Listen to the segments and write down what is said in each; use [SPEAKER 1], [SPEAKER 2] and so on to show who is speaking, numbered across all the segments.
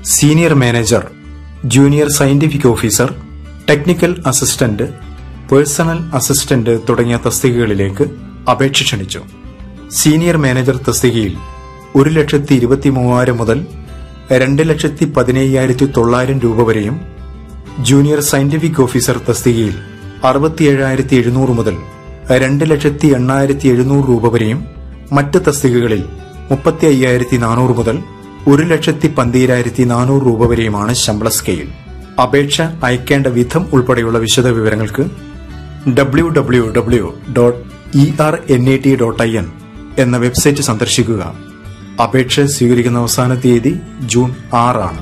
[SPEAKER 1] senior manager junior scientific officer technical assistant personal assistant തുടങ്ങിയ തസ്തികകളിലേക്ക് അപേക്ഷ ക്ഷണിച്ചു സീനിയർ മാനേജർ തസ്തികയിൽ ഒരു ലക്ഷത്തി ഇരുപത്തി മൂവായിരം മുതൽ രണ്ട് ലക്ഷത്തി പതിനയ്യായിരത്തി തൊള്ളായിരം രൂപ വരെയും ജൂനിയർ സയന്റിഫിക് ഓഫീസർ തസ്തികയിൽ അറുപത്തിയേഴായിരത്തി എഴുന്നൂറ് മുതൽ രണ്ട് ലക്ഷത്തി എണ്ണായിരത്തി എഴുന്നൂറ് രൂപ വരെയും മറ്റ് തസ്തികകളിൽ മുപ്പത്തി അയ്യായിരത്തി നാനൂറ് മുതൽ ഒരു ലക്ഷത്തി പന്തീരായിരത്തി നാനൂറ് രൂപ വരെയുമാണ് ശമ്പള സ്കെയിൽ അപേക്ഷ അയക്കേണ്ട വിധം ഉൾപ്പെടെയുള്ള വിശദ വിവരങ്ങൾക്ക് W W W dot E R N A T dot I N എന്ന വെബ്സൈറ്റ് സന്ദർശിക്കുക അപേക്ഷ സ്വീകരിക്കുന്ന അവസാന തീയതി ജൂൺ ആറാണ്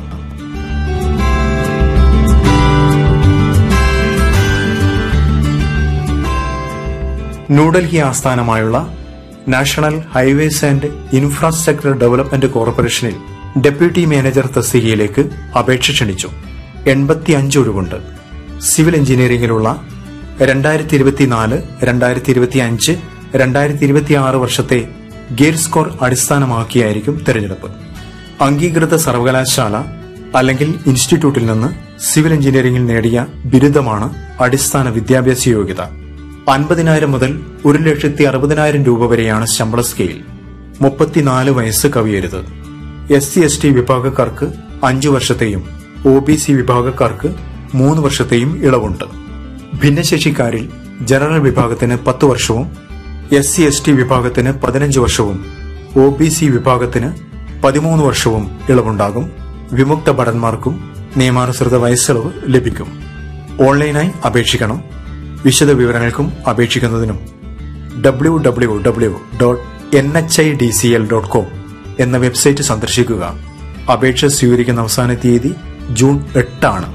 [SPEAKER 1] ന്യൂഡൽഹി ആസ്ഥാനമായുള്ള national highways and infrastructure development കോർപ്പറേഷനിൽ ഡെപ്യൂട്ടി മാനേജർ തസ്തികയിലേക്ക് അപേക്ഷ ക്ഷണിച്ചു എൺപത്തിയഞ്ച് ഒഴിവുണ്ട് സിവിൽ എഞ്ചിനീയറിംഗിലുള്ള രണ്ടായിരത്തി ഇരുപത്തിനാല് രണ്ടായിരത്തി ഇരുപത്തി അഞ്ച് രണ്ടായിരത്തി ഇരുപത്തിയാറ് വർഷത്തെ ഗേറ്റ് സ്കോർ അടിസ്ഥാനമാക്കിയായിരിക്കും തെരഞ്ഞെടുപ്പ് അംഗീകൃത സർവകലാശാല അല്ലെങ്കിൽ ഇൻസ്റ്റിറ്റ്യൂട്ടിൽ നിന്ന് സിവിൽ എഞ്ചിനീയറിംഗിൽ നേടിയ ബിരുദമാണ് അടിസ്ഥാന വിദ്യാഭ്യാസ യോഗ്യത അൻപതിനായിരം മുതൽ ഒരു ലക്ഷത്തി അറുപതിനായിരം രൂപ വരെയാണ് ശമ്പള സ്കെയിൽ മുപ്പത്തിനാല് വയസ്സ് കവിയരുത് എസ് സി എസ് ടി വിഭാഗക്കാർക്ക് അഞ്ചു വർഷത്തെയും ഒ ബി സി വിഭാഗക്കാർക്ക് മൂന്ന് വർഷത്തെയും ഇളവുണ്ട് ഭിന്നശേഷിക്കാരിൽ ജനറൽ വിഭാഗത്തിന് പത്ത് വർഷവും എസ് സി എസ് ടി വിഭാഗത്തിന് പതിനഞ്ച് വർഷവും ഒ ബി സി വിഭാഗത്തിന് പതിമൂന്ന് വർഷവും ഇളവുണ്ടാകും വിമുക്ത ഭടന്മാർക്കും നിയമാനുസൃത വയസ്സിളവ് ലഭിക്കും ഓൺലൈനായി അപേക്ഷിക്കണം വിശദ വിവരങ്ങൾക്കും അപേക്ഷിക്കുന്നതിനും W W W dot N H I D C L dot com എന്ന വെബ്സൈറ്റ് സന്ദർശിക്കുക അപേക്ഷ സ്വീകരിക്കുന്ന അവസാന തീയതി ജൂൺ എട്ടാണ്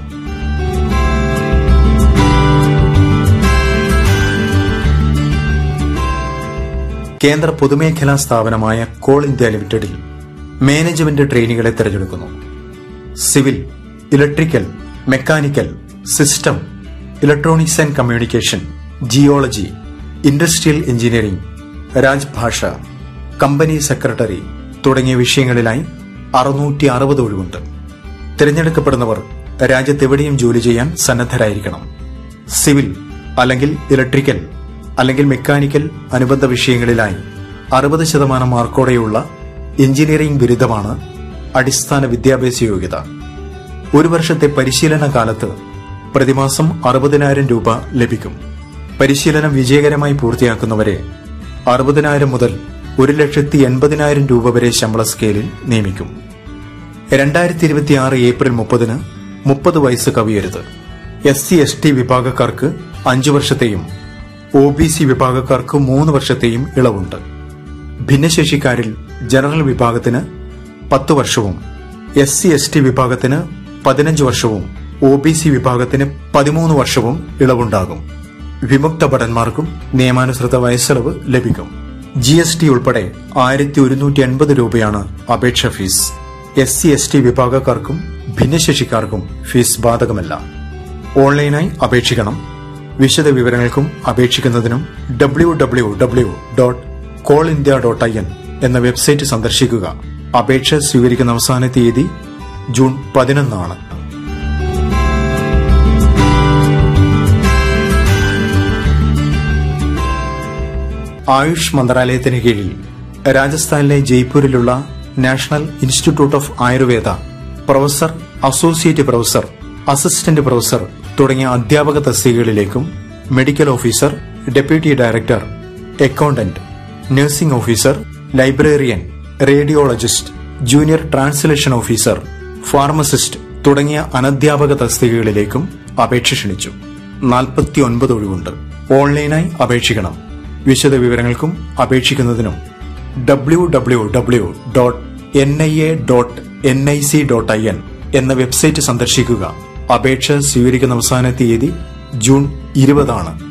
[SPEAKER 1] കേന്ദ്ര പൊതുമേഖലാ സ്ഥാപനമായ കോൾ ഇന്ത്യ ലിമിറ്റഡിൽ മാനേജ്മെന്റ് ട്രെയിനികളെ തിരഞ്ഞെടുക്കുന്നു civil electrical mechanical system electronics and communication geology industrial engineering Rajbhasha company secretary തുടങ്ങിയ വിഷയങ്ങളിലായി അറുന്നൂറ്റി അറുപത് ഒഴിവുണ്ട് തിരഞ്ഞെടുക്കപ്പെടുന്നവർ രാജ്യത്തെവിടെയും ജോലി ചെയ്യാൻ സന്നദ്ധരായിരിക്കണം സിവിൽ അല്ലെങ്കിൽ ഇലക്ട്രിക്കൽ അല്ലെങ്കിൽ മെക്കാനിക്കൽ അനുബന്ധ വിഷയങ്ങളിലായി അറുപത് ശതമാനം മാർക്കോടെയുള്ള എഞ്ചിനീയറിംഗ് ബിരുദമാണ് അടിസ്ഥാന വിദ്യാഭ്യാസ യോഗ്യത ഒരു വർഷത്തെ പരിശീലന കാലത്ത് പ്രതിമാസം അറുപതിനായിരം രൂപ ലഭിക്കും പരിശീലനം വിജയകരമായി പൂർത്തിയാക്കുന്നവരെ അറുപതിനായിരം മുതൽ ഒരു ലക്ഷത്തി എൺപതിനായിരം രൂപ വരെ ശമ്പള സ്കെയിലിൽ നിയമിക്കും രണ്ടായിരത്തി ഇരുപത്തിയാറ് ഏപ്രിൽ മുപ്പതിന് മുപ്പത് വയസ്സ് കവിയരുത് എസ് സി എസ് ടി വിഭാഗക്കാർക്ക് അഞ്ചു വർഷത്തെയും ഒ ബി സി വിഭാഗക്കാർക്ക് മൂന്ന് വർഷത്തെയും ഇളവുണ്ട് ഭിന്നശേഷിക്കാരിൽ ജനറൽ വിഭാഗത്തിന് പത്ത് വർഷവും എസ് സി എസ് ടി വിഭാഗത്തിന് പതിനഞ്ച് വർഷവും ഒ ബി സി വിഭാഗത്തിന് പതിമൂന്ന് വർഷവും ഇളവുണ്ടാകും വിമുക്ത ഭടന്മാർക്കും നിയമാനുസൃത വയസ്സിളവ് ലഭിക്കും ജി എസ് ടി ഉൾപ്പെടെ ആയിരത്തി ഒരുന്നൂറ്റി എൺപത് രൂപയാണ് അപേക്ഷ fees S C S T വിഭാഗക്കാർക്കും ഭിന്നശേഷിക്കാർക്കും ഫീസ് ബാധകമല്ല ഓൺലൈനായി അപേക്ഷിക്കണം വിശദ വിവരങ്ങൾക്കും അപേക്ഷിക്കുന്നതിനും W W W dot Coal India dot I N എന്ന വെബ്സൈറ്റ് സന്ദർശിക്കുക അപേക്ഷ സ്വീകരിക്കുന്ന അവസാന തീയതി ജൂൺ പതിനൊന്നാണ് ആയുഷ് മന്ത്രാലയത്തിന് കീഴിൽ രാജസ്ഥാനിലെ ജയ്പൂരിലുള്ള National Institute of Ayurveda professor associate professor assistant professor തുടങ്ങിയ അധ്യാപക തസ്തികകളിലേക്കും medical officer deputy director accountant nursing officer librarian radiologist junior translation officer pharmacist തുടങ്ങിയ അനധ്യാപക തസ്തികകളിലേക്കും അപേക്ഷ ക്ഷണിച്ചു നാൽപ്പത്തി ഒൻപത് ഒഴിവുണ്ട് ഓൺലൈനായി അപേക്ഷിക്കണം വിശദ വിവരങ്ങൾക്കും അപേക്ഷിക്കുന്നതിനും W W W dot N I A dot N I C dot I N എന്ന വെബ്സൈറ്റ് സന്ദർശിക്കുക അപേക്ഷ സ്വീകരിക്കുന്ന അവസാന തീയതി ജൂൺ ഇരുപതാണ്